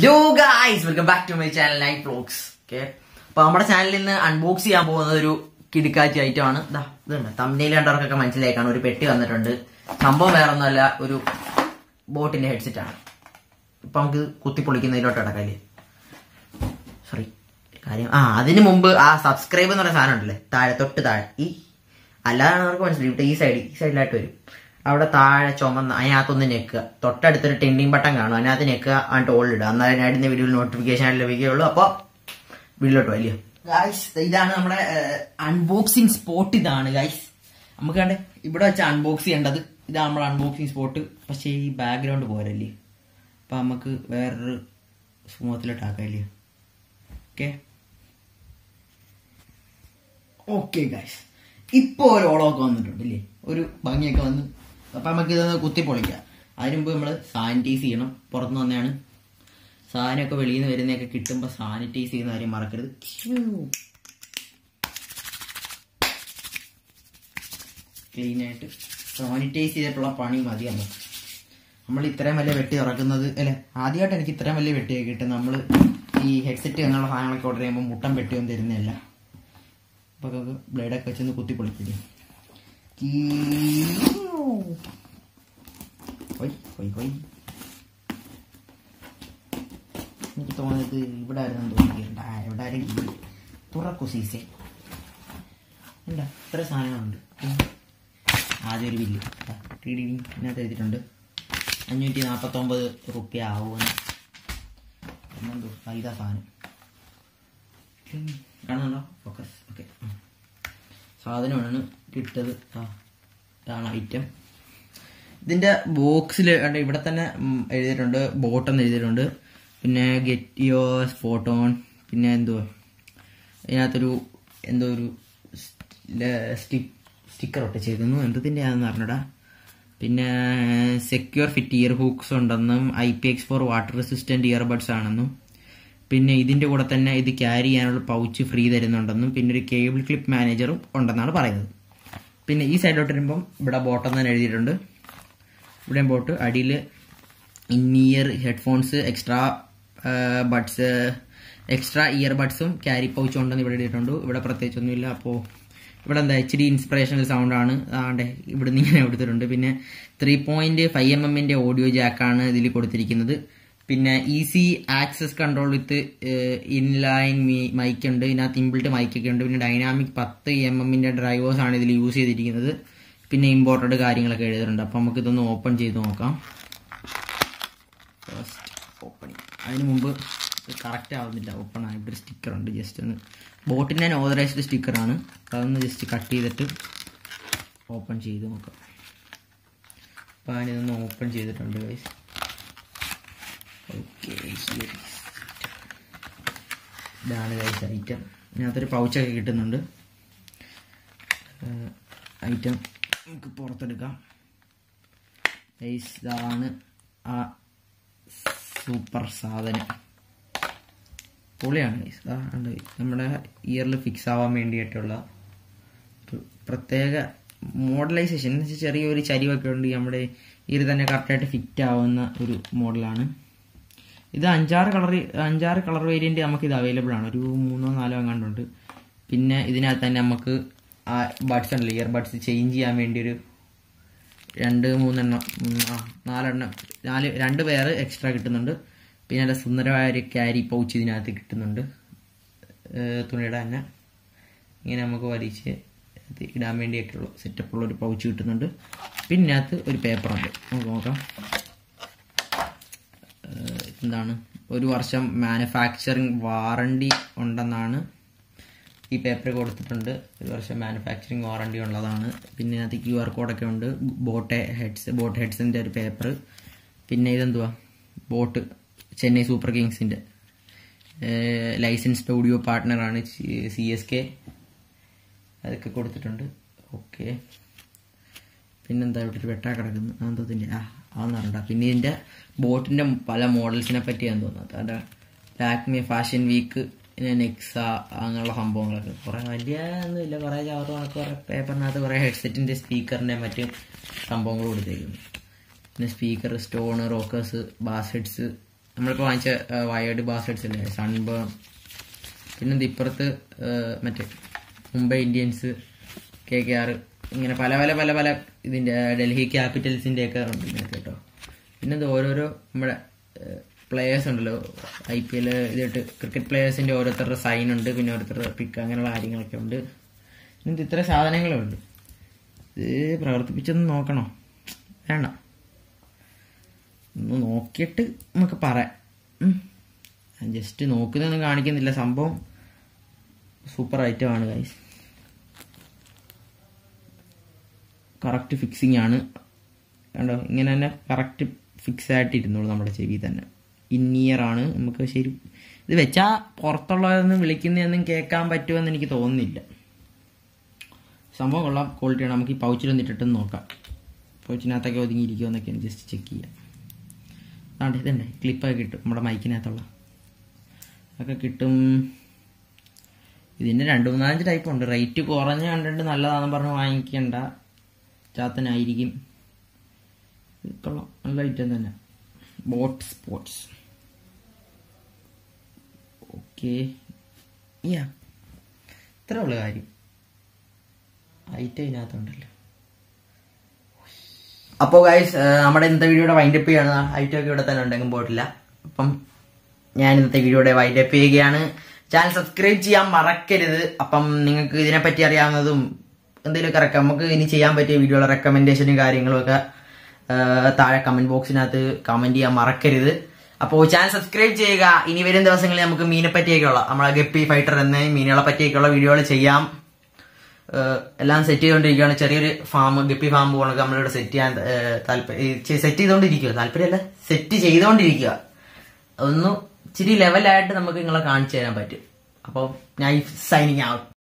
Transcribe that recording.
Hello guys welcome back to my channel night vlogs okay അപ്പൊ നമ്മുടെ ചാനലിൽ നിന്ന് അൺബോക്സ് ചെയ്യാൻ പോകുന്നത് ഒരു കിടിക്കാച്ചി ഐറ്റം ആണ് ഇതാ ഇതുണ്ട് തമ്മിൽ കണ്ടവർക്കൊക്കെ മനസ്സിലാക്കാണ് ഒരു പെട്ടി വന്നിട്ടുണ്ട് സംഭവം വേറെ ഒന്നുമല്ല ഒരു ബോട്ടിന്റെ ഹെഡ്സെറ്റ് ആണ് ഇപ്പൊ നമുക്ക് കുത്തിപ്പൊളിക്കുന്നതിലോട്ട് കിടക്കാല്ലേ സോറി കാര്യം ആ അതിന് മുമ്പ് ആ സബ്സ്ക്രൈബ് എന്ന് പറയുന്ന സാധനം ഉണ്ടല്ലേ താഴെ തൊട്ട് താഴെ ഈ അല്ലാതെ നമുക്ക് മനസ്സിലായി ഇവിടെ ഈ സൈഡ് ഈ സൈഡിലായിട്ട് വരും അവിടെ താഴെ ചുമന്ന അതിനകത്തൊന്ന് ഞെക്കുക തൊട്ടടുത്തൊരു ടെൻഡിങ് ബട്ടൺ കാണും അതിനകത്ത് ഞെക്കുക എന്നിട്ട് ഓൾ ഇടുക എന്നാലും ഞാൻ ഇടുന്ന വീഡിയോയിൽ നോട്ടിഫിക്കേഷൻ ആയിട്ട് ലഭിക്കുകയുള്ളൂ അപ്പോൾ വീട്ടിലോട്ട് വലിയ ഗൈസ് ഇതാണ് നമ്മുടെ അൺബോക്സിങ് സ്പോട്ട് ഇതാണ് ഗൈസ് നമുക്ക് കണ്ടേ ഇവിടെ വെച്ച് അൺബോക്സ് ചെയ്യേണ്ടത് ഇതാണ് നമ്മുടെ അൺബോക്സിങ് സ്പോട്ട് പക്ഷേ ഈ ബാക്ക്ഗ്രൗണ്ട് പോരല്ലേ അപ്പൊ നമുക്ക് വേറൊരു സ്മൂത്തിലോട്ട് ആക്കാല്ലേ ഓക്കെ ഓക്കെ ഗൈസ് ഇപ്പൊ ഒരു ഓളമൊക്കെ വന്നിട്ടുണ്ട് അല്ലേ ഒരു ഭംഗിയൊക്കെ വന്ന് അപ്പൊ നമുക്ക് ഇതൊന്ന് കുത്തി പൊളിക്കാം അതിന് മുമ്പ് നമ്മൾ സാനിറ്റൈസ് ചെയ്യണം പുറത്തുനിന്ന് വന്നെയാണ് സാധനമൊക്കെ വെളിയിൽ നിന്ന് വരുന്നതൊക്കെ കിട്ടുമ്പോൾ സാനിറ്റൈസ് ചെയ്യുന്ന കാര്യം മറക്കരുത് ക്ലീൻ ആയിട്ട് സാനിറ്റൈസ് ചെയ്തിട്ടുള്ള പണി മതി നമുക്ക് നമ്മൾ ഇത്രയും വലിയ വെട്ടി തുറക്കുന്നത് അല്ലെ ആദ്യമായിട്ട് എനിക്ക് ഇത്രയും വലിയ വെട്ടിയൊക്കെ കിട്ടും നമ്മൾ ഈ ഹെഡ്സെറ്റ് അങ്ങനെയുള്ള സാധനങ്ങളൊക്കെ ഓർഡർ ചെയ്യുമ്പോൾ മുട്ടം വെട്ടിയൊന്നും തരുന്നില്ല അപ്പൊ ബ്ലേഡൊക്കെ വെച്ചൊന്ന് കുത്തി പൊളിക്കില്ലേ ഹൊയ്, ഹൊയ്, ഹൊയ്. എനിക്ക് തോന്നുന്നത് ഇവിടെ ആയിരുന്നു തോന്നിയിട്ടുണ്ട് ആ, ഇവിടെ ആരും തുറക്കു സീസേ എന്താ ഇത്ര സാധനങ്ങളുണ്ട് ഉം. ആദ്യം ഒരു ബില്ല് ദാ, ടിടി ഇതിനകത്ത് എഴുതിയിട്ടുണ്ട് അഞ്ഞൂറ്റി നാൽപ്പത്തൊമ്പത് റുപ്യ ആവുമെന്ന് എന്നെന്തോ ഇതാ സാധനം ഉം. കാണുന്നുണ്ടോ ഫോക്കസ് ഓക്കെ സാധനമാണ് കിട്ടത് ആ ഇതാണ് ഐറ്റം ഇതിന്റെ ബോക്സിൽ ഇവിടെ തന്നെ ഉം, എഴുതിയിട്ടുണ്ട് ബോട്ട് എന്ന് എഴുതിയിട്ടുണ്ട് പിന്നെ ഗെറ്റ് യുവർ ഫോട്ടോൺ പിന്നെ എന്തോ ഇതിനകത്തൊരു എന്തോ ഒരു സ്റ്റിക്കർ ഒട്ടിച്ചേക്കുന്നു എന്തതിൻ്റെ ആണെന്ന് അറിഞ്ഞൂടാ പിന്നെ സെക്യൂർ ഫിറ്റ് ഇയർ ഹൂക്സ് ഉണ്ടെന്നും I P X four water resistant earbuds ആണെന്നും പിന്നെ ഇതിന്റെ കൂടെ തന്നെ ഇത് ക്യാരി ചെയ്യാനുള്ള പൗച്ച് ഫ്രീ തരുന്നുണ്ടെന്നും പിന്നെ ഒരു കേബിൾ ക്ലിപ്പ് മാനേജറും ഉണ്ടെന്നാണ് പറയുന്നത് പിന്നെ ഈ സൈഡിലോട്ട് വരുമ്പം ഇവിടെ ബോട്ടം തന്നെ എഴുതിയിട്ടുണ്ട് ഇവിടെയും ബോട്ട് അടിയിൽ in ear headphones extra buds extra ear ബഡ്സും ക്യാരി പൗച്ചും ഉണ്ടെന്ന് ഇവിടെ എഴുതിയിട്ടുണ്ട് ഇവിടെ പ്രത്യേകിച്ചൊന്നുമില്ല അപ്പോൾ ഇവിടെ എന്താ എച്ച് ഡി ഇൻസ്പിറേഷണൽ സൗണ്ട് ആണ് ആണ്ടെ ഇവിടുന്ന് ഇങ്ങനെ കൊടുത്തിട്ടുണ്ട് പിന്നെ ത്രീ പോയിന്റ് ഫൈവ് എം എമ്മിന്റെ ഓഡിയോ ജാക്കാണ് ഇതിൽ കൊടുത്തിരിക്കുന്നത് പിന്നെ easy access control with inline mic ഉണ്ട് ഇതിനകത്ത് ഇമ്പിൾട്ട് മൈക്കൊക്കെ ഉണ്ട് പിന്നെ ഡൈനാമിക് പത്ത് എം എമ്മിന്റെ ഡ്രൈവേഴ്സ് ആണ് ഇതിൽ യൂസ് ചെയ്തിരിക്കുന്നത് പിന്നെ ഇമ്പോർട്ടഡ് കാര്യങ്ങളൊക്കെ എഴുതിയിട്ടുണ്ട് അപ്പം നമുക്ക് ഇതൊന്ന് ഓപ്പൺ ചെയ്ത് നോക്കാം ഫസ്റ്റ് ഓപ്പണിങ് അതിന് മുമ്പ് ഇത് കറക്റ്റ് ആവുന്നില്ല ഓപ്പൺ ആയിട്ട് ഒരു സ്റ്റിക്കർ ഉണ്ട് ജസ്റ്റ് ഒന്ന് ബോട്ടിൻ്റെ ഓതറൈസ്ഡ് സ്റ്റിക്കറാണ് അതൊന്ന് ജസ്റ്റ് കട്ട് ചെയ്തിട്ട് ഓപ്പൺ ചെയ്ത് നോക്കാം അപ്പോൾ ഞാനിതൊന്ന് ഓപ്പൺ ചെയ്തിട്ടുണ്ട് ഗൈസ് ഓക്കെ ഇതാണ് ഗൈസ് ഐറ്റം ഇതിനകത്തൊരു പൗച്ചൊക്കെ കിട്ടുന്നുണ്ട് ഐറ്റം നമുക്ക് പുറത്തെടുക്കാം ഗൈസ് ഇതാണ് ആ സൂപ്പർ സാധനം പൊളിയാണ് ഗൈസ് ഇതാ ഉണ്ട് നമ്മുടെ ഇയറിൽ ഫിക്സ് ആവാൻ വേണ്ടിയിട്ടുള്ള ഒരു പ്രത്യേക മോഡലൈസേഷൻ എന്ന് വെച്ചാൽ ചെറിയൊരു ചരിവൊക്കെ ഉണ്ട് നമ്മുടെ ഇയർ തന്നെ കറക്റ്റായിട്ട് ഫിറ്റ് ആവുന്ന ഒരു മോഡലാണ് ഇത് അഞ്ചാറ് കളർ അഞ്ചാറ് കളർ വേരിയന്റ് നമുക്ക് ഇത് അവൈലബിൾ ആണ് ഒരു മൂന്നോ നാലോ എങ്ങാണ്ടുണ്ട് പിന്നെ ഇതിനകത്ത് തന്നെ നമുക്ക് ആ ബഡ്സ് ഉണ്ടല്ലോ ഇയർ ബഡ്സ് ചേഞ്ച് ചെയ്യാൻ വേണ്ടി ഒരു രണ്ട് മൂന്നെണ്ണം ഉം, ആ നാലെണ്ണം നാല് രണ്ട് പേര് എക്സ്ട്രാ കിട്ടുന്നുണ്ട് പിന്നെ നല്ല സുന്ദരമായ ഒരു ക്യാരി പൗച്ച് ഇതിനകത്ത് കിട്ടുന്നുണ്ട് ഏഹ് തുണിയുടെ തന്നെ ഇങ്ങനെ നമുക്ക് വലിച്ച് ഇത് ഇടാൻ വേണ്ടിയൊക്കെയുള്ള സെറ്റപ്പുള്ള ഒരു പൗച്ച് കിട്ടുന്നുണ്ട് പിന്നെ ഇതിനകത്ത് ഒരു പേപ്പറുണ്ട് നമുക്ക് നോക്കാം ഏഹ് എന്താണ് ഒരു വർഷം മാനുഫാക്ചറിങ് വാറണ്ടി ഉണ്ടെന്നാണ് ഈ പേപ്പർ കൊടുത്തിട്ടുണ്ട് ഒരു വർഷം മാനുഫാക്ചറിങ് വാറണ്ടി ഉള്ളതാണ് പിന്നെ അതിനകത്ത് ക്യു ആർ കോഡൊക്കെ ഉണ്ട് ബോട്ട് ഹെഡ്സ് ബോട്ട് ഹെഡ്സിൻ്റെ ഒരു പേപ്പർ പിന്നെ ഇതെന്തുവാ ബോട്ട് ചെന്നൈ സൂപ്പർ കിങ്സിൻ്റെ ലൈസൻസ്ഡ് ഓഡിയോ പാർട്ട്ണറാണ് സി എസ് കെ അതൊക്കെ കൊടുത്തിട്ടുണ്ട് ഓക്കെ പിന്നെന്താ ഇവിടെ ഒരു വെട്ടാ കിടക്കുന്നു അതെന്തോതിൻ്റെ ആ അതൊന്നും അറിയണ്ട പിന്നെ ഇതിൻ്റെ ബോട്ടിൻ്റെ പല മോഡൽസിനെ പറ്റിയാന്ന് തോന്നുന്നത് അതിൻ്റെ ലാക്മി ഫാഷൻ വീക്ക് പിന്നെ നെക്സ അങ്ങനെയുള്ള സംഭവങ്ങളൊക്കെ കുറേ വലിയ ഒന്നുമില്ല കുറേ ചവറ് കണക്ക് കുറേ പേപ്പറിനകത്ത് കുറേ ഹെഡ്സെറ്റിൻ്റെ സ്പീക്കറിൻ്റെ മറ്റ് സംഭവങ്ങൾ കൊടുത്തേക്കുന്നു പിന്നെ speaker stone rockers bass heads നമ്മളിപ്പോൾ വാങ്ങിച്ച വയേർഡ് ബാസ്കറ്റ്സ് അല്ലേ സൺബേൺ പിന്നെ ഇപ്പുറത്ത് ആ, മറ്റേ Mumbai Indians K K R ഇങ്ങനെ പല പല പല പല ഇതിന്റെ ഡൽഹി ക്യാപിറ്റൽസിന്റെ ഒക്കെ ഉണ്ട് ഇതിനകത്ത് കേട്ടോ പിന്നെ ഇത് ഓരോരോ നമ്മുടെ പ്ലേയേഴ്സ് ഉണ്ടല്ലോ ഐ പി എൽ ഇതായിട്ട് ക്രിക്കറ്റ് പ്ലേയേഴ്സിന്റെ ഓരോരുത്തരുടെ സൈൻ ഉണ്ട് പിന്നെ ഓരോരുത്തരുടെ പിക്ക് അങ്ങനെയുള്ള കാര്യങ്ങളൊക്കെ ഉണ്ട് പിന്നെ ഇത് ഇത്ര സാധനങ്ങളുണ്ട് ഇത് പ്രവർത്തിപ്പിച്ചൊന്ന് നോക്കണോ വേണ്ട ഒന്ന് നോക്കിയിട്ട് നമുക്ക് പറയാം ഉം. ഞാൻ ജസ്റ്റ് നോക്കുന്നൊന്നും കാണിക്കുന്നില്ല സംഭവം സൂപ്പർ ഐറ്റമാണ് ഗൈസ് കറക്റ്റ് ഫിക്സിങ് ആണ് കണ്ടോ ഇങ്ങനെ തന്നെ കറക്റ്റ് ഫിക്സ് ആയിട്ട് ഇരുന്നോളൂ നമ്മുടെ ചെവി തന്നെ ഇന്നിയർ ആണ് നമുക്ക് ശരി ഇത് വെച്ചാ പുറത്തുള്ളതൊന്നും വിളിക്കുന്നതൊന്നും കേൾക്കാൻ പറ്റുമെന്ന് എനിക്ക് തോന്നുന്നില്ല സംഭവം കൊള്ളാം ക്വാളിറ്റിയാണ് നമുക്ക് ഈ പൗച്ചിലൊന്നും ഇട്ടിട്ടൊന്ന് നോക്കാം പൗച്ചിനകത്തൊക്കെ ഒതുങ്ങിയിരിക്കുമോ എന്നൊക്കെ ജസ്റ്റ് ചെക്ക് ചെയ്യാം അതാണ്ട് ഇതുണ്ട് ക്ലിപ്പൊക്കെ കിട്ടും നമ്മുടെ മൈക്കിനകത്തുള്ള ഒക്കെ കിട്ടും ഇതിൻ്റെ രണ്ട് മൂന്നാലഞ്ച് ടൈപ്പ് ഉണ്ട് റേറ്റ് കുറഞ്ഞ് കണ്ടിട്ട് നല്ലതാണെന്ന് പറഞ്ഞ് വാങ്ങിക്കണ്ട ചാത്തനായിരിക്കും ഇത് കൊള്ളാം നല്ല ഐറ്റം തന്നെ ബോട്ട് സ്പോർട്സ് ഓക്കെ യാ ഇത്ര ഉള്ള കാര്യം ഐറ്റം ഇതിനകത്തുണ്ടല്ലോ അപ്പോൾ ഗൈസ് നമ്മുടെ ഇന്നത്തെ വീഡിയോയുടെ വൈൻഡപ്പ് ചെയ്യാണ് ഐറ്റം ഒക്കെ ഇവിടെ തന്നെ ഉണ്ടെങ്കിൽ പോയിട്ടില്ല അപ്പം ഞാൻ ഇന്നത്തെ വീഡിയോയുടെ വൈൻഡപ്പ് ചെയ്യുകയാണ് ചാനൽ സബ്സ്ക്രൈബ് ചെയ്യാൻ മറക്കരുത് അപ്പം നിങ്ങൾക്ക് ഇതിനെപ്പറ്റി അറിയാവുന്നതും എന്തെങ്കിലുമൊക്കെ റെക്ക നമുക്ക് ഇനി ചെയ്യാൻ പറ്റിയ വീഡിയോയുടെ റെക്കമെൻഡേഷനും കാര്യങ്ങളും ഒക്കെ ആ, താഴെ കമന്റ് ബോക്സിനകത്ത് കമന്റ് ചെയ്യാൻ മറക്കരുത് അപ്പോൾ ചാനൽ സബ്സ്ക്രൈബ് ചെയ്യുക ഇനി വരും ദിവസങ്ങളിൽ നമുക്ക് മീനെ പറ്റിയൊക്കെയുള്ള നമ്മളെ ഗപ്പി ഫൈറ്റർ എന്ന മീനുകളെ പറ്റിയൊക്കെയുള്ള വീഡിയോകൾ ചെയ്യാം ഏഹ് എല്ലാം സെറ്റ് ചെയ്തുകൊണ്ടിരിക്കുകയാണ് ചെറിയൊരു ഫാം ഗപ്പി ഫാം പോകണൊക്കെ നമ്മളിവിടെ സെറ്റ് ചെയ്യാൻ താല്പര്യം സെറ്റ് ചെയ്തുകൊണ്ടിരിക്കുക താല്പര്യമല്ല സെറ്റ് ചെയ്തുകൊണ്ടിരിക്കുക ഒന്ന് ഇച്ചിരി ലെവലായിട്ട് നമുക്ക് നിങ്ങളെ കാണിച്ചു തരാൻ പറ്റും അപ്പോൾ ഞാൻ സൈനിങ് ഔട്ട്